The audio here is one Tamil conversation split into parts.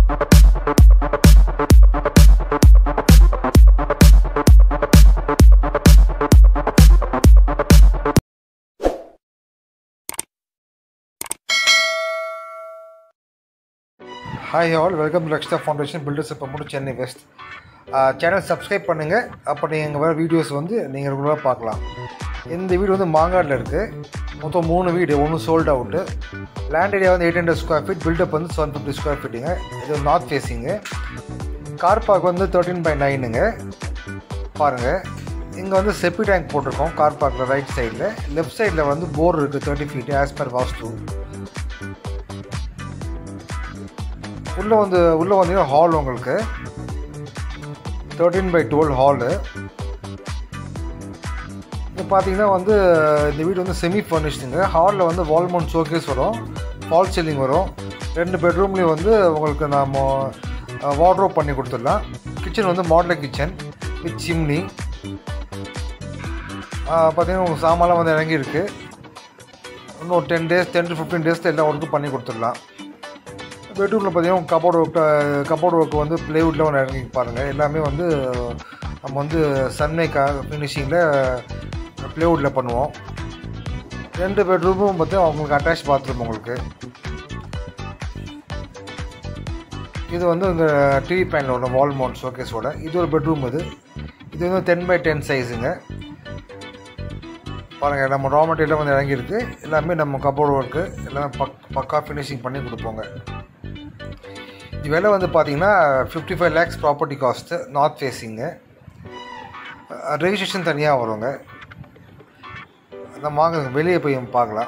hi all welcome to Lakshta foundation builders இப்போ மட்டும் சென்னை வெஸ்ட் சேனல் சப்ஸ்கிரைப் பண்ணுங்கள் அப்போ நீங்கள் வர வீடியோஸ் வந்து நீங்கள் ரெகுலராக பார்க்கலாம் இந்த வீடு வந்து மாங்காடில் இருக்குது மொத்தம் மூணு வீடு ஒன்று சோல்ட் அவுட்டு லேண்ட் ஏரியா வந்து eight hundred square feet build up வந்து செவன் ஃபிஃப்டி ஸ்கொயர் ஃபீட்டுங்க இது நார்த் ஃபேஸிங்கு கார் பார்க் வந்து தேர்ட்டின் பை நைனுங்க பாருங்கள் இங்கே வந்து செப்பி டேங்க் போட்டிருக்கோம் கார் பார்க்கில் ரைட் சைடில் லெஃப்ட் சைடில் வந்து போர் இருக்குது thirty feet as per vastu உள்ளே வந்து உள்ளே வந்தீங்கன்னா ஹால் உங்களுக்கு தேர்ட்டீன் பை டுவெல் ஹாலு இது பார்த்தீங்கன்னா வந்து இந்த வீடு வந்து செமி ஃபர்னிஷ்டுங்க ஹாலில் வந்து வால்மவுண்ட் ஷோகேஸ் வரும் ஃபால் சீலிங் வரும் ரெண்டு பெட்ரூம்லேயும் வந்து உங்களுக்கு நாம் வார்ட்ரோப் பண்ணி கொடுத்துடலாம் கிச்சன் வந்து மாடலர் கிச்சன் வித் சிம்னி பார்த்தீங்கன்னா உங்களுக்கு சாமான்லாம் வந்து இறங்கியிருக்கு இன்னும் ஒரு ten days ten to fifteen டேஸில் எல்லா ஒர்க்கும் பண்ணி கொடுத்துடலாம் பெட்ரூமில் பார்த்தீங்கன்னா கபோர்டு ஒர்க் கபோர்டு ஒர்க் வந்து ப்ளேவுட்டில் ஒன்று இறங்கி பாருங்கள் எல்லாமே வந்து நம்ம வந்து சன்மேக்கா ஃபினிஷிங்கில் ப்ளேவுட்டில் பண்ணுவோம் ரெண்டு பெட்ரூமும் பார்த்து அவங்களுக்கு அட்டாச் பாத்ரூம் உங்களுக்கு இது வந்து இந்த டிவி பேனில் உள்ள வால் மவுண்ட் ஷோகேஸோட இது ஒரு பெட்ரூம் இது இது வந்து டென் பை டென் சைஸுங்க பாருங்கள் நம்ம ரா மெட்டீரியல் வந்து இறங்கியிருக்கு எல்லாமே நம்ம கபோர்டு ஒர்க்கு எல்லாமே பக் பக்கா ஃபினிஷிங் பண்ணி கொடுப்போங்க இது விலை வந்து பார்த்தீங்கன்னா fifty five lakhs property cost north facing registration தனியாக வருங்க நம்ம வாங்க வெளியே போய் பார்க்கலாம்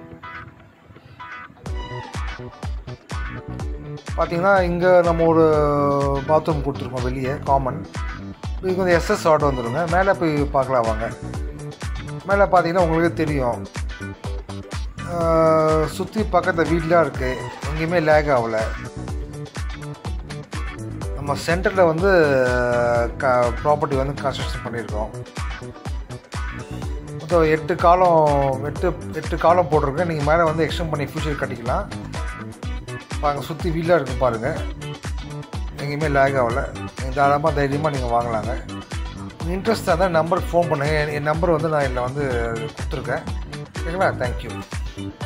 பார்த்தீங்கன்னா இங்கே நம்ம ஒரு பாத்ரூம் கொடுத்துருக்கோம் வெளியே காமன் இதுக்கு வந்து எஸ்எஸ் ஆர்டர் வந்துடுங்க மேலே போய் பார்க்கலாம் வாங்க மேலே பார்த்தீங்கன்னா உங்களுக்கு தெரியும் சுற்றி பக்கத்தில் வீடெலாம் இருக்குது எங்கேயுமே லேக் ஆகலை நம்ம சென்டரில் வந்து க ப்ராப்பர்ட்டி வந்து கன்ஸ்ட்ரக்ஷன் பண்ணியிருக்கோம் மொத்தம் எட்டு காலம் எட்டு எட்டு காலம் போட்டிருக்கேன் நீங்கள் மேலே வந்து எக்ஸ்டெண்ட் பண்ணி ஃபியூச்சர் கட்டிக்கலாம் பாருங்கள் சுற்றி வீலாக இருக்குது பாருங்கள் எங்கேயுமே லேக் ஆகலை நீங்கள் தாராளமாக தைரியமாக நீங்கள் வாங்கலாங்க இன்ட்ரெஸ்ட் இருந்தால் நம்பருக்கு ஃபோன் பண்ணுங்கள் என் நம்பர் வந்து நான் இதில் வந்து கொடுத்துருக்கேன் ஓகேங்களா தேங்க்யூ